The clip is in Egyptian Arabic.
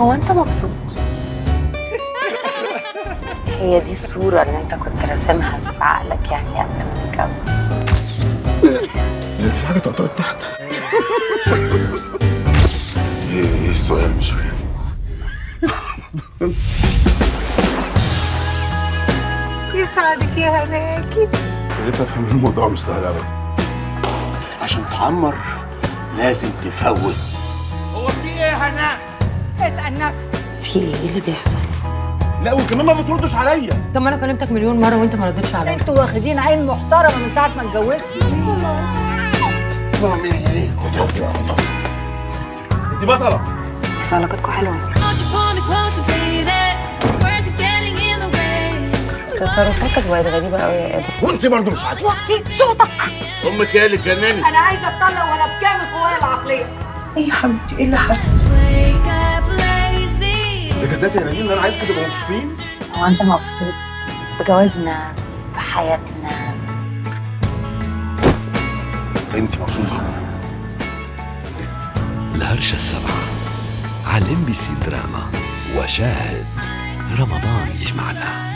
هو انت مبسوط هي دي الصورة اللي انت كنت راسمها في عقلك يعني قبل ما نتجوز في حاجه طقطقت تحت ايه ايه السؤال مش فاهم يسعدك يا هناكي ابتديت افهم الموضوع مش سهل ابدا عشان تعمر لازم تفوت اسأل نفسك في ايه إيه اللي بيحصل لا وكمان ما بتردش عليا طب ما انا كلمتك مليون مره وانت ما ردتش عليا انتوا واخدين عين محترمة من ساعة ما اتجوزتوا انت بطله بس علاقتكم حلوة تصرفاتك بقت غريبة قوي يا ادم وانت برضه مش عاجبك وطي صوتك امك هي اللي تجنني أنا عايزة أتطلق وأنا بكامل قوايا العقلية ايه يا حبيبتي ايه اللي حصل ده جزاتي يا نادين ان انا عايزكم تبقوا مبسوطين هو انت مبسوط بجوازنا بحياتنا انت مبسوطه الهرشة السبعة على ام بي سي دراما وشاهد رمضان يجمعنا